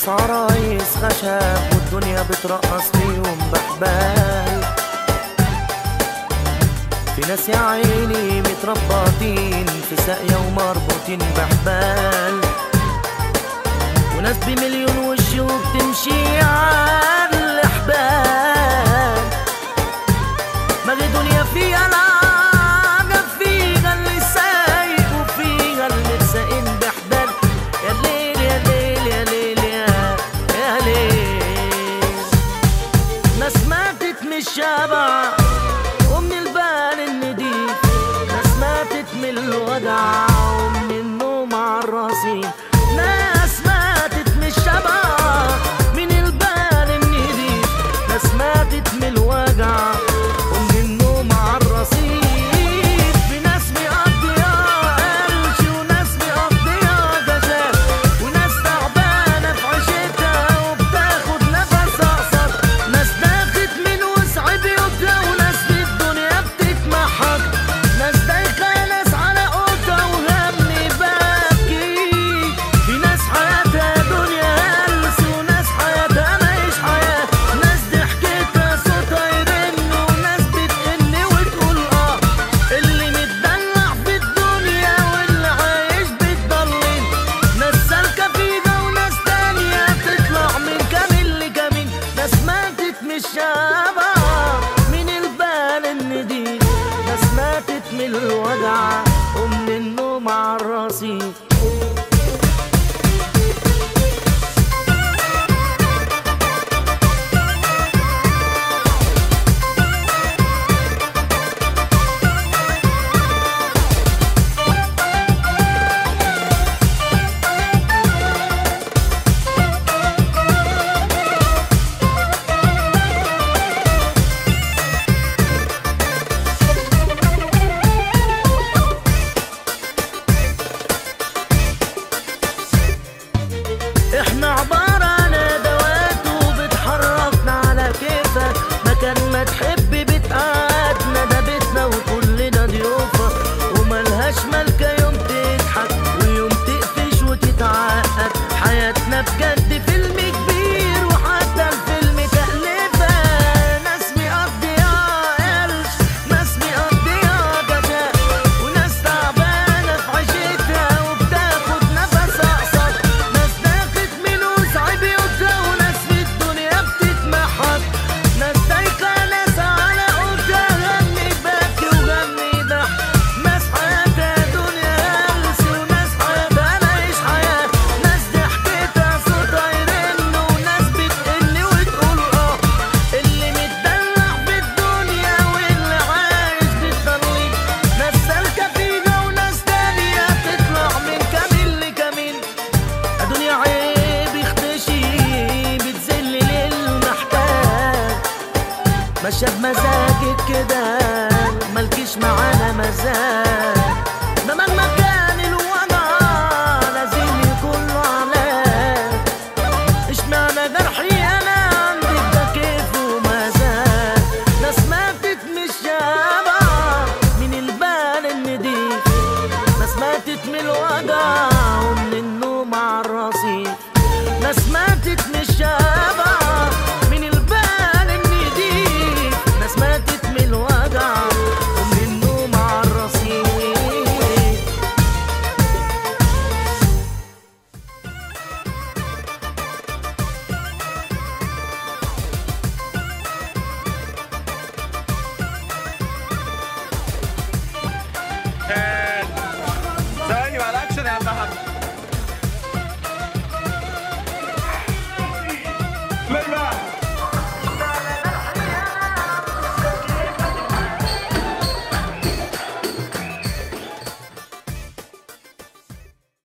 ناس عرايس خشب والدنيا بترقص فيهم بحبال في ناس يا عيني متربطين في ساقية ومربوطين بحبال وناس بمليون وش وبتمشي على الحبال ما دي دنيا فيها العجب فيها اللي سايق وفيها اللي سايقين بحبال يا ليل يا ليل يا ليل يا يا ليل ناس ماتت من الشبع ومن البال النديف ناس ماتت من الوجع ومن النوم على الرصيف ناس ماتت من الشبع من البال النديف ناس ماتت من الوجع ومن النوم على الرصيف في ناس مقضيها قلش وناس مقضيها جزاء وناس تعبانة في عيشتها وبتاخد نفس أقصر ناس داخت من وسع بيوتها وناس في الدنيا بتتمحك ناس دايخة ناس على قوتها وهم باكي في ناس حياتها دنيا هلس وناس حياتها ماهيش حياة ناس ضحكتها صوتها يرن وناس بتقن وتقول اه اللي متدلع في الدنيا واللي عايش بتضلل ناس سالكة فيها وناس تانية تطلع من كمين لكمين ناس ماتت من الشبع من البال النديد ناس ماتت من الوجع ومن النوم على الرصيف احنا عبارة عن ادوات وبتحركنا على كيفك مكان ما تحب بتقعدنا ده بيتنا وكلنا ضيوفة وملهاش ملكة يوم تضحك ويوم تقفش وتتعقد حياتنا بجد فيلم كبير وحتى الفيلم تأليفة ناس مقضيها قرش ناس مقضيها جزاء وناس تعبانة في عيشتها وبتاخد نفس أقصر ناس داخت من وسع بيوتها وناس في الدنيا بتتمحك ناس دايخة ناس على قوتها غني باكي وغني ضحك ناس حياتها دنيا هلس وناس حياتها ماهيش حياة ناس ضحكتها صوتها يرن وناس بتقن وتقول اه اللي متدلع في الدنيا واللي عايش بالضليل ناس سالكة فيها وناس تانية تطلع من كمين لكمين الدنيا عيب يختشي بتذل للمحتاج ماشية بمزاجك كده مالكيش معانا مزاج